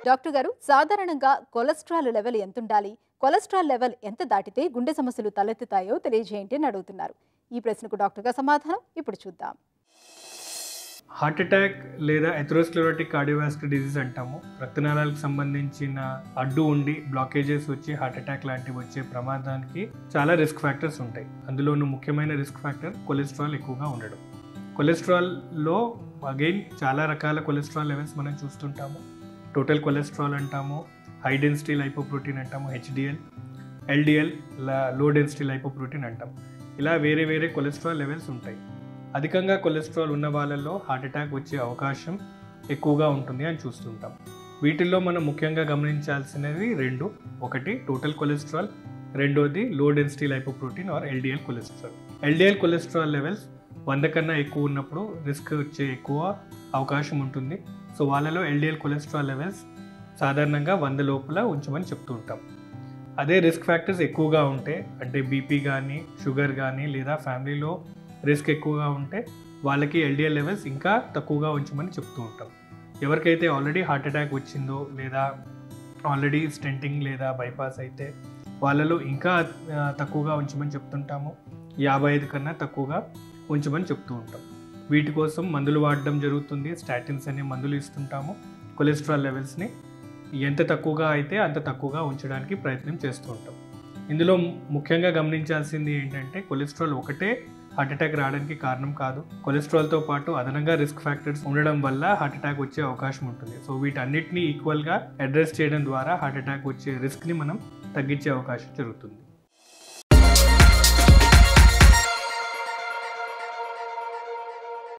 doctor గారు సాధారణంగా cholesterol level ఎంత ఉండాలి కొలెస్ట్రాల్ లెవెల్ ఎంత దాటితే గుండె సమస్యలు తలెత్తుతాయో తెలియజేయండి అని అడుగుతున్నారు ఈ ప్రశ్నకు డాక్టర్ గారు సమాధానం ఇప్పుడు చూద్దాం హార్ట్ అటాక్ లేదా ఎథ్రోస్క్లెరోటిక్ కార్డియోవాస్కులర్ డిజీజ్ అంటాము రక్తనాళాలకు సంబంధించిన అడ్డు ఉండి బ్లాకేజెస్ వచ్చి హార్ట్ అటాక్ లాంటివి వచ్చే ప్రమాదానికి చాలా రిస్క్ ఫ్యాక్టర్స్ ఉంటాయి అందులోనూ ముఖ్యమైన రిస్క్ ఫ్యాక్టర్ కొలెస్ట్రాల్ ఎక్కువగా ఉండడం కొలెస్ట్రాల్లో అగైన్ చాలా రకాల కొలెస్ట్రాల్ లెవెల్స్ మనం చూస్తుంటాము టోటల్ కొలెస్ట్రాల్ అంటాము హై డెన్సిటీ లైపోప్రోటీన్ అంటాము HDL LDL low density lipoprotein అంటాం ఇలా వేరే వేరే కొలెస్ట్రాల్ లెవెల్స్ ఉంటాయి అధికంగా కొలెస్ట్రాల్ ఉన్న వాళ్ళల్లో హార్ట్ అటాక్ వచ్చే అవకాశం ఎక్కువగా ఉంటుంది అని చూస్తుంటాం వీటిల్లో మనం ముఖ్యంగా గమనించాల్సినవి రెండు ఒకటి టోటల్ కొలెస్ట్రాల్ రెండోది low density lipoprotein or LDL cholesterol LDL cholesterol levels వంద కన్నా ఎక్కువ ఉన్నప్పుడు రిస్క్ వచ్చే ఎక్కువ అవకాశం ఉంటుంది సో వాళ్ళలో ఎల్డిఎల్ కొలెస్ట్రాల్ లెవెల్స్ సాధారణంగా వంద లోపల ఉంచమని చెప్తూ ఉంటాం అదే రిస్క్ ఫ్యాక్టర్స్ ఎక్కువగా ఉంటే అంటే బీపీ కానీ షుగర్ కానీ లేదా ఫ్యామిలీలో రిస్క్ ఎక్కువగా ఉంటే వాళ్ళకి ఎల్డిఎల్ లెవెల్స్ ఇంకా తక్కువగా ఉంచమని చెప్తూ ఉంటాం ఎవరికైతే ఆల్రెడీ హార్ట్ అటాక్ వచ్చిందో లేదా ఆల్రెడీ స్టెంటింగ్ లేదా బైపాస్ అయితే వాళ్ళలో ఇంకా ఆ, తక్కువగా ఉంచమని చెప్తుంటాము యాభై ఐదు కన్నా తక్కువగా ఉంచమని చెప్తూ ఉంటాం వీటి కోసం మందులు వాడడం జరుగుతుంది స్టాటిన్స్ అనే మందులు ఇస్తుంటాము కొలెస్ట్రాల్ లెవెల్స్ని ఎంత తక్కువగా అయితే అంత తక్కువగా ఉంచడానికి ప్రయత్నం చేస్తూ ఉంటాం ఇందులో ముఖ్యంగా గమనించాల్సింది ఏంటంటే కొలెస్ట్రాల్ ఒకటే హార్ట్ అటాక్ రావడానికి కారణం కాదు కొలెస్ట్రాల్తో పాటు అదనంగా రిస్క్ ఫ్యాక్టర్స్ ఉండడం వల్ల హార్ట్ అటాక్ వచ్చే అవకాశం ఉంటుంది సో వీటన్నిటిని ఈక్వల్గా అడ్రస్ చేయడం ద్వారా హార్ట్ అటాక్ వచ్చే రిస్క్ని మనం తగ్గించే అవకాశం జరుగుతుంది